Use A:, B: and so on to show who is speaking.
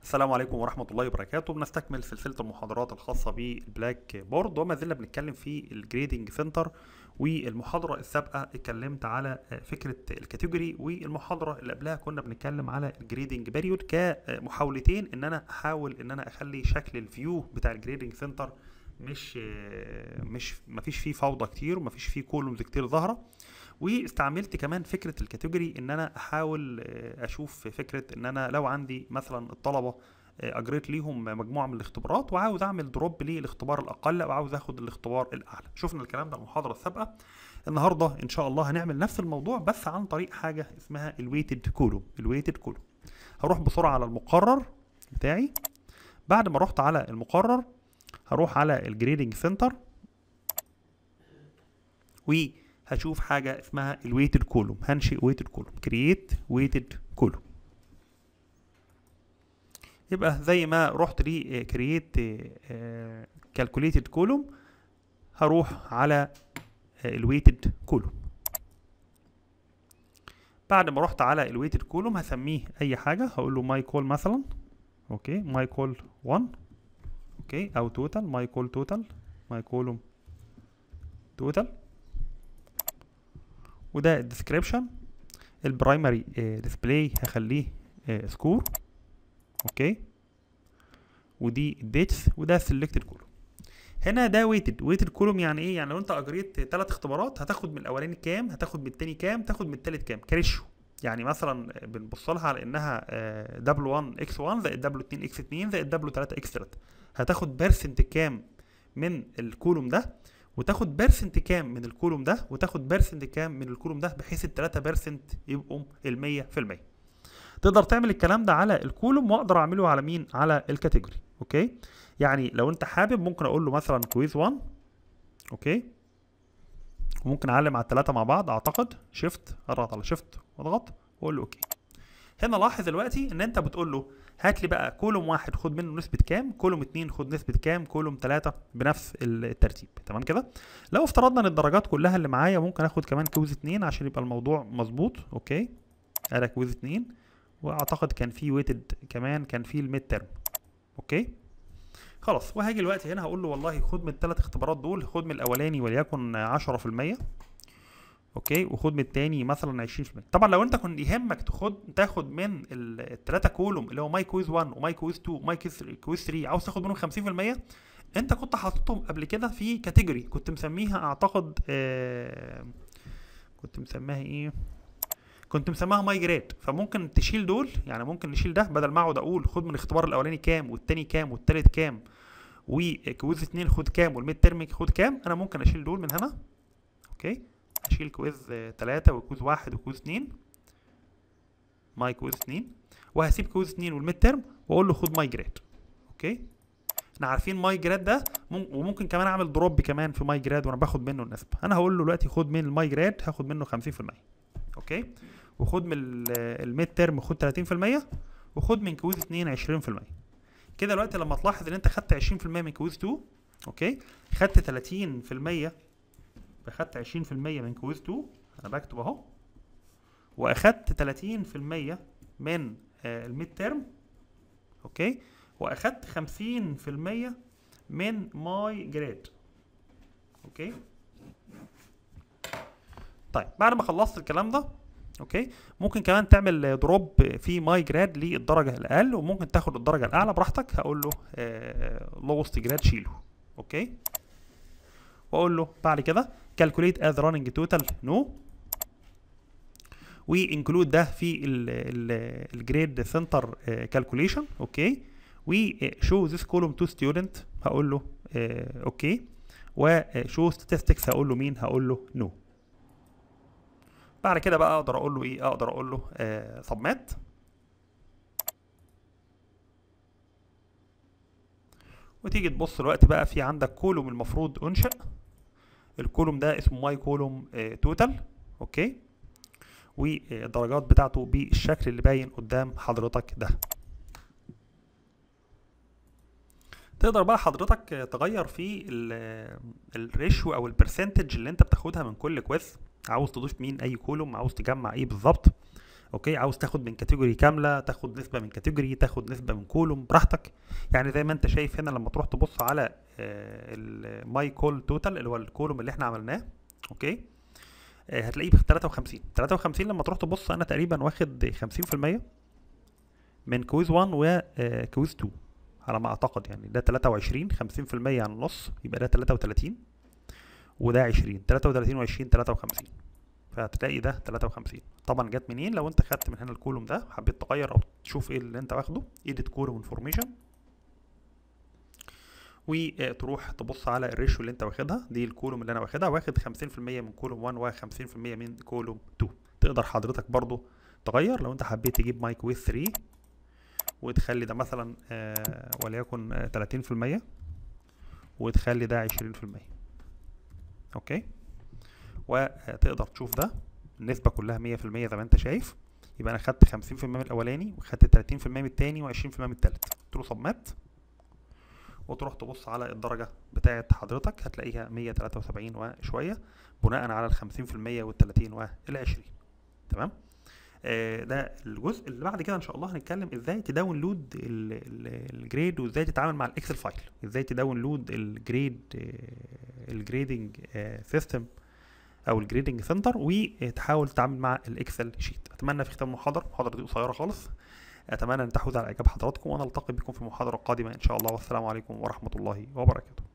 A: السلام عليكم ورحمة الله وبركاته بنستكمل سلسلة المحاضرات الخاصة بالبلاك بورد وما زلنا بنتكلم في الجريدنج سنتر والمحاضرة السابقة اتكلمت على فكرة الكاتيجوري والمحاضرة اللي قبلها كنا بنتكلم على الجريدنج بيريود كمحاولتين ان انا احاول ان انا اخلي شكل الفيو بتاع الجريدنج سنتر مش مش مفيش فيه فوضى كتير ومفيش فيه كولومز كتير ظاهرة واستعملت كمان فكره الكاتيجوري ان انا احاول اشوف فكره ان انا لو عندي مثلا الطلبه اجريت ليهم مجموعه من الاختبارات وعاوز اعمل دروب للاختبار الاقل او عاوز اخد الاختبار الاعلى شفنا الكلام ده المحاضره السابقه النهارده ان شاء الله هنعمل نفس الموضوع بس عن طريق حاجه اسمها الويتد كولوم الويتد كولوم هروح بسرعه على المقرر بتاعي بعد ما رحت على المقرر هروح على الجريدنج سنتر و هشوف حاجة اسمها الويتد كولوم هنشئ ويتد كولوم كرييت ويتد كولوم يبقى زي ما رحت لي كرييت كالكوليتد كولوم هروح على الويتد كولوم بعد ما رحت على الويتد كولوم هسميه اي حاجة هقول له ماي كول مثلا اوكي ماي كول 1 اوكي او توتال ماي كول توتال ماي كولوم توتال وده الديسكريبشن البرايمري ديسبلاي هخليه سكور اوكي ودي الديتس وده سيلكتد كولوم هنا ده ويتد ويتد كولوم يعني ايه يعني لو انت اجريت ثلاث اختبارات هتاخد من الاولاني كام هتاخد من التاني كام تاخد من التالت كام كريشيو يعني مثلا بنبص لها على انها دبل 1 اكس 1 زائد دبل 2 اكس 2 زائد دبل 3 اكس 3 هتاخد بيرسنت كام من الكولوم ده وتاخد بيرسنت كام من الكولوم ده وتاخد بيرسنت كام من الكولوم ده بحيث ال 3 بيرسنت يبقوا ال 100% تقدر تعمل الكلام ده على الكولوم واقدر اعمله على مين على الكاتيجوري اوكي يعني لو انت حابب ممكن اقول له مثلا كويز 1 اوكي وممكن اعلم على الثلاثه مع بعض اعتقد شيفت اضغط على شيفت واضغط واقول له اوكي هنا لاحظ دلوقتي ان انت بتقول له هات لي بقى كولوم واحد خد منه نسبة كام كولوم اتنين خد نسبة كام كولوم تلاتة بنفس الترتيب تمام كده لو افترضنا ان الدرجات كلها اللي معايا ممكن اخد كمان كويز اتنين عشان يبقى الموضوع مظبوط اوكي ادي كويز اتنين واعتقد كان في ويتد كمان كان في الميد ترم اوكي خلاص وهاجي دلوقتي هنا هقول له والله خد من الثلاث اختبارات دول خد من الاولاني وليكن عشرة في المية اوكي وخد من التاني مثلا 20% طبعا لو انت كنت يهمك تاخد تاخد من الثلاثه كولوم اللي هو ماي كويز 1 وماي كويز 2 وماي كويز 3 عاوز تاخد منهم 50% انت كنت حاططهم قبل كده في كاتيجوري كنت مسميها اعتقد آه كنت مسميها ايه كنت مسميها ماي جريد فممكن تشيل دول يعني ممكن نشيل ده بدل ما اقعد اقول خد من الاختبار الاولاني كام والتاني كام والتالت كام وكويز 2 خد كام والميد ترم خد كام انا ممكن اشيل دول من هنا اوكي اشيل كويز تلاتة وكويز واحد وكويز اتنين ماي كويز اتنين وهسيب كويز اتنين والميد ترم واقول له خد ماي جريد اوكي احنا عارفين ماي جريد ده وممكن كمان اعمل دروب كمان في ماي جريد وانا باخد منه النسبه انا هقول له دلوقتي خد من الماي جريد هاخد منه 50% اوكي وخد من الميد ترم خد 30% وخد من كويز اتنين 20% كده دلوقتي لما تلاحظ ان انت خدت 20% من كويز 2 اوكي خدت 30% اخدت 20% من كويز 2 انا بكتب اهو واخدت 30% من آه الميد ترم اوكي واخدت 50% من ماي جريد اوكي طيب بعد ما خلصت الكلام ده اوكي ممكن كمان تعمل دروب في ماي جراد للدرجه الاقل وممكن تاخد الدرجه الاعلى براحتك هقول له لوست جراد شيله اوكي واقول له بعد كده calculate as running total no وانكلود ده في الجريد سنتر كالكوليشن اوكي وشو ذيس كولوم تو ستودنت هقول له اوكي وشو statistics هقول له مين هقول له نو no. بعد كده بقى اقدر اقول له ايه اقدر اقول له سبميت وتيجي تبص دلوقتي بقى في عندك كولوم المفروض انشئ الكولوم ده اسمه ماي كولوم توتال اوكي والدرجات بتاعته بالشكل اللي باين قدام حضرتك ده تقدر بقى حضرتك تغير في الريشيو او البرسنتج اللي انت بتاخدها من كل كويز عاوز تضيف مين اي كولوم عاوز تجمع ايه بالظبط اوكي عاوز تاخد من كاتيجوري كامله تاخد نسبه من كاتيجوري تاخد نسبه من كولوم براحتك يعني زي ما انت شايف هنا لما تروح تبص على الماي كول توتال اللي هو الكولوم اللي احنا عملناه اوكي آه، هتلاقيه ب 53 53 لما تروح تبص انا تقريبا واخد 50% من كويز 1 وكويز 2 على ما اعتقد يعني ده 23 50% عن النص يبقى ده 33 وده 20 33 و20 53 فهتلاقي ده 53 طبعا جت منين لو انت خدت من هنا الكولوم ده حبيت تغير او تشوف ايه اللي انت واخده ايديت كولوم انفورميشن وتروح تبص على الريشيو اللي انت واخدها دي الكولوم اللي انا واخدها واخد 50% من كولوم 1 و50% من كولوم 2 تقدر حضرتك برضو تغير لو انت حبيت تجيب مايك ويز 3 وتخلي ده مثلا آه وليكن آه 30% وتخلي ده 20% اوكي وتقدر تشوف ده النسبة كلها 100% زي ما انت شايف يبقى انا خدت 50% من الاولاني وخدت 30% من التاني و20% من التالت قلت له سبمات وتروح تبص على الدرجة بتاعة حضرتك هتلاقيها 173 وشوية بناء على ال 50% وال 30 وال 20 تمام آه ده الجزء اللي بعد كده ان شاء الله هنتكلم ازاي تداونلود الجريد وازاي تتعامل مع الاكسل فايل ازاي تداونلود الجريد الجريدنج سيستم او الجريدنج سنتر وتحاول تتعامل مع الاكسل شيت اتمنى في ختام المحاضره المحاضره دي قصيره خالص اتمنى ان تحوز على اعجاب حضراتكم وانا التقي بكم في محاضره قادمه ان شاء الله والسلام عليكم ورحمه الله وبركاته